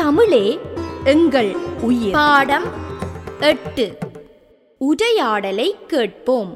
தமிழே எங்கள் உயிர் பாடம் எட்டு உரையாடலை கேட்போம்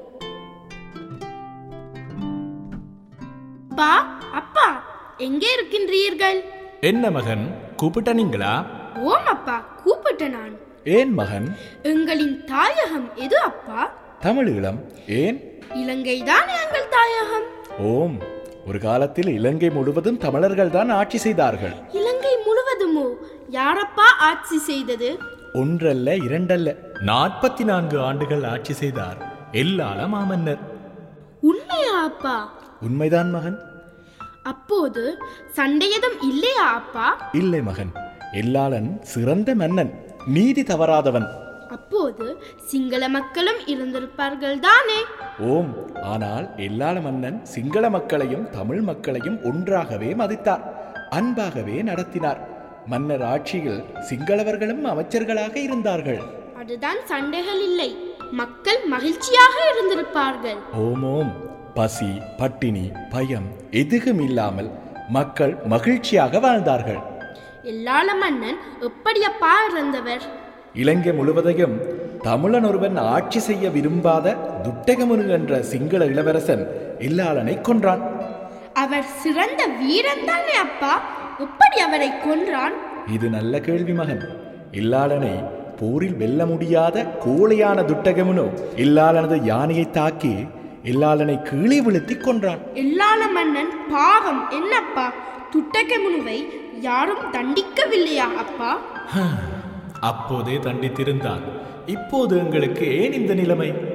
அப்பா அப்பா எங்கே இருக்கின்றீர்கள் என்ன மகன் கூப்பிட்டனீங்களா ஓம் அப்பா கூப்பிட்ட நான் ஏன் மகன் எங்களின் தாயகம் எது அப்பா தமிழீழம் ஏன் இலங்கை தான் எங்கள் தாயகம் ஓம் ஒரு காலத்தில் இலங்கை முழுவதும் தமிழர்கள் தான் ஆட்சி செய்தார்கள் இலங்கை முழுவதுமோ யாரப்பா ஆட்சி செய்தது ஒன்றல்ல இரண்டல்ல நாற்பத்தி நான்கு ஆண்டுகள் ஆட்சி செய்தார் எல்லால மாமன்னர் உண்மையா அப்பா உண்மைதான் மகன் அப்போது சண்டை எதுவும் இல்லையா அப்பா இல்லை மகன் எல்லாளன் சிறந்த மன்னன் நீதி தவறாதவன் அப்போது சிங்கள மக்களும் இருந்திருப்பார்கள் தானே ஓம் ஆனால் எல்லாள மன்னன் சிங்கள மக்களையும் தமிழ் மக்களையும் ஒன்றாகவே மதித்தார் அன்பாகவே நடத்தினார் மன்னர் ஆட்சியில் சிங்களவர்களும் அமைச்சர்களாக இருந்தார்கள் அதுதான் சண்டைகள் இல்லை மக்கள் மகிழ்ச்சியாக இருந்திருப்பார்கள் ஓம் ஓம் பசி பட்டினி பயம் எதுவும் இல்லாமல் மக்கள் மகிழ்ச்சியாக வாழ்ந்தார்கள் எல்லாள மன்னன் எப்படியப்பா இறந்தவர் இலங்கை முழுவதையும் தமிழன் ஒருவன் ஆட்சி செய்ய விரும்பாத துட்டகமுனு என்ற சிங்கள இளவரசன் இல்லாளனை கொன்றான் அவர் சிறந்த வீரன் தானே அப்பா எப்படி அவரை கொன்றான் இது நல்ல கேள்வி மகன் இல்லாளனை போரில் வெல்ல முடியாத கோழையான துட்டகமுனு இல்லாளனது யானையை தாக்கி இல்லாளனை கீழே விழுத்தி கொன்றான் எல்லாள மன்னன் பாவம் என்னப்பா துட்டகமுனுவை யாரும் தண்டிக்கவில்லையா அப்பா அப்போதே தண்டித்திருந்தான் இப்போது எங்களுக்கு ஏன் இந்த நிலைமை